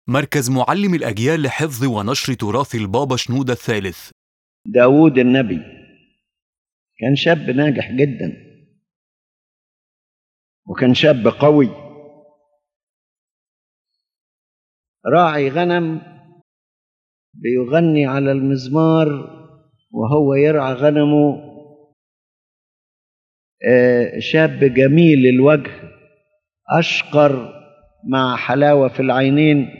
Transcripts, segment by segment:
مركز معلم الأجيال لحفظ ونشر تراث البابا شنودة الثالث داود النبي كان شاب ناجح جدا وكان شاب قوي راعي غنم بيغني على المزمار وهو يرعى غنمه آه، شاب جميل الوجه أشقر مع حلاوة في العينين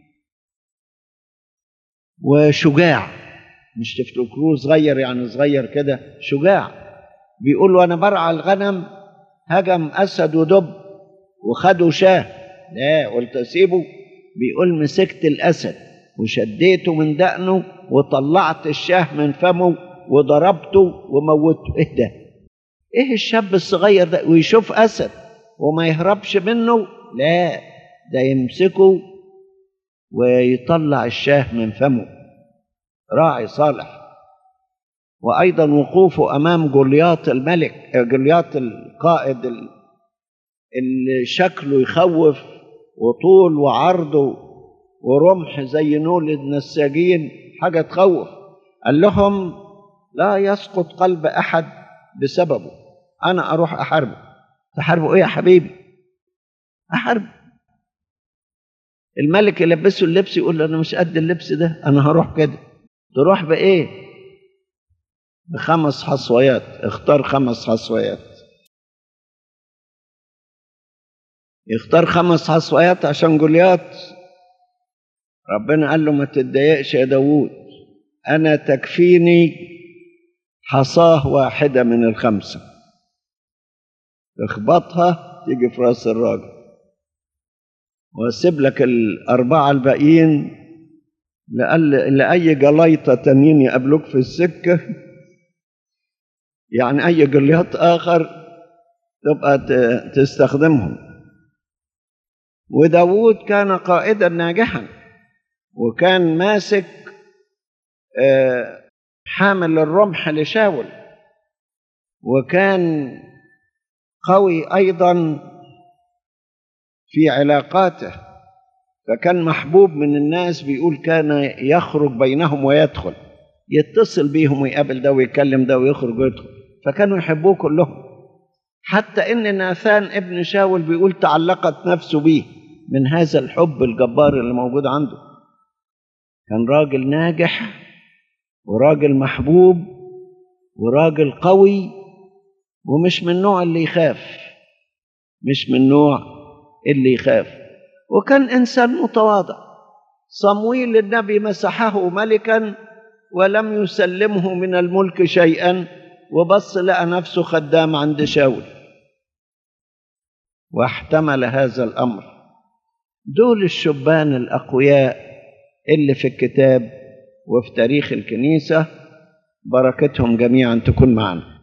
وشجاع مش تفتكروه صغير يعني صغير كده شجاع بيقول له أنا برعى الغنم هجم أسد ودب وخدوا شاه لا قلت أسيبه بيقول مسكت الأسد وشديته من دقنه وطلعت الشاه من فمه وضربته وموته ايه ده ايه الشاب الصغير ده ويشوف اسد وما يهربش منه لا ده يمسكه ويطلع الشاه من فمه راعي صالح وايضا وقوفه امام جولياط الملك جولياط القائد اللي شكله يخوف وطول وعرضه ورمح زي نول النساجين حاجه تخوف قال لهم لا يسقط قلب احد بسببه انا اروح احاربه تحاربه ايه يا حبيبي احاربه الملك يلبسه اللبس يقول له انا مش قد اللبس ده انا هروح كده تروح بايه بخمس حصويات اختار خمس حصويات يختار خمس حصويات عشان جوليات ربنا قال له ما تتضايقش يا داوود انا تكفيني حصاه واحده من الخمسه اخبطها تيجي في راس الراجل واسيب لك الاربعه الباقيين لأل... لاي جليطه تانيين يقابلوك في السكه يعني اي جليط اخر تبقى ت... تستخدمهم وداوود كان قائدا ناجحا وكان ماسك حامل الرمح لشاول وكان قوي ايضا في علاقاته فكان محبوب من الناس بيقول كان يخرج بينهم ويدخل يتصل بيهم ويقابل ده ويكلم ده ويخرج ويدخل فكانوا يحبوه كلهم حتى ان ناثان ابن شاول بيقول تعلقت نفسه بيه من هذا الحب الجبار اللي موجود عنده كان راجل ناجح وراجل محبوب وراجل قوي ومش من النوع اللي يخاف مش من النوع اللي يخاف وكان انسان متواضع صمويل النبي مسحه ملكا ولم يسلمه من الملك شيئا وبص لقى نفسه خدام عند شاول واحتمل هذا الامر دول الشبان الاقوياء اللي في الكتاب وفي تاريخ الكنيسه بركتهم جميعا تكون معنا